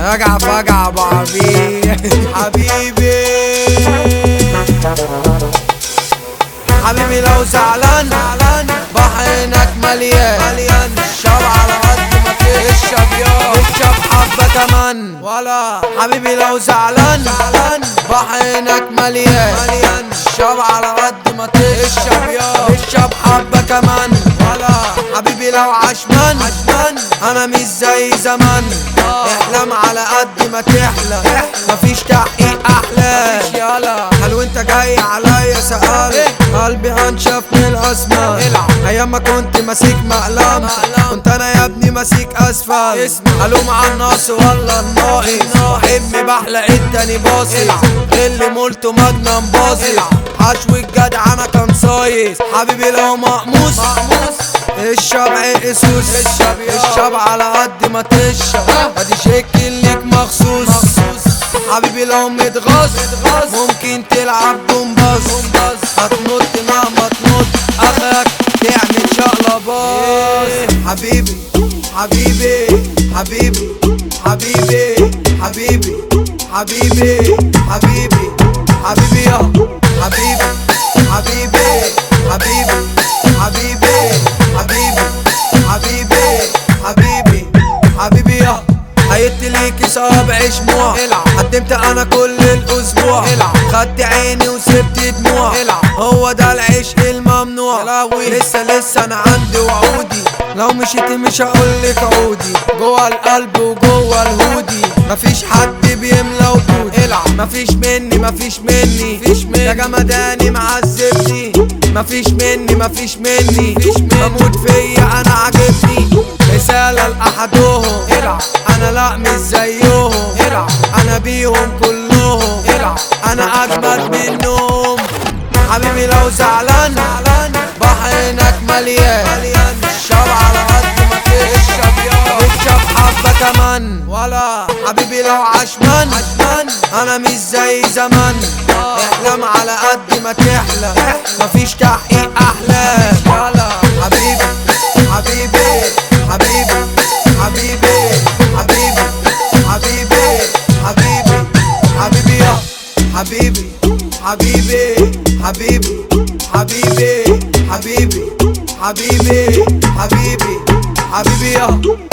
راجع فجع ابو عبيد حبيبي حبيبي لو زعلان بحرك مليان مليان الشاب على قد ما تشرب يا تشرب حبة كمان ولا حبيبي لو زعلان زعلان بحرك مليان مليان الشاب على قد ما تشرب يا تشرب حبة كمان ولا حبيبي لو عشمان عشمان انا مش زي زمان احلم على قد ما تحلم مفيش تحقيق احلام يلا هل وانت جاي عليا سأل قلبي هنشف من الاسماء ايام ما كنت ماسك مقلم كنت انا يا ابني ماسك اسفل الوم على الناس ولا الناقص حبي بحلق التاني باصي اللي مولته مجنن باصي حشو الجدع انا كان صايص حبيبي لو مقموس الشاب عرق سوس الشاب على قد ما تشرب ادي شكل ليك مخصوص حبيبي لو متغاظ ممكن تلعب جمباز هتنط مهما تنط اخرك تعمل شقلباز حبيبي حبيبي حبيبي حبيبي حبيبي حبيبي حبيبي حبيبي يا حبيبي حبيبي حبيبي حبيبي حبيبي حبيبي حبيبي حبيبي يا هيت ليكي صابع شموع قدمت انا كل الاسبوع خدت عيني وسبت دموع هو ده العشق الممنوع لسه لسه انا عندي وعودي لو مشيتي مش هقولك عودي جوه القلب وجوه الهودي مفيش حد بيملى وجودي مفيش مني مفيش مني يا جمداني معذبني مفيش مني مفيش مني بموت فيا انا عاجبني رسالة لأحدهم انا لا مش زيهم انا بيهم كلهم انا اجمد منهم حبيبي لو زعلان بحرك مليان الشاب على قد ما تشرب يا تشرب حبة كمان ولا حبيبي لو عشمان انا مش زي زمان احلم على قد ما تحلم مفيش تحقيق احلام ولا حبيبي حبيبي حبيبي حبيبي حبيبي حبيبي حبيبي حبيبي يا حبيبي حبيبي حبيبي حبيبي حبيبي حبيبي حبيبي حبيبي يا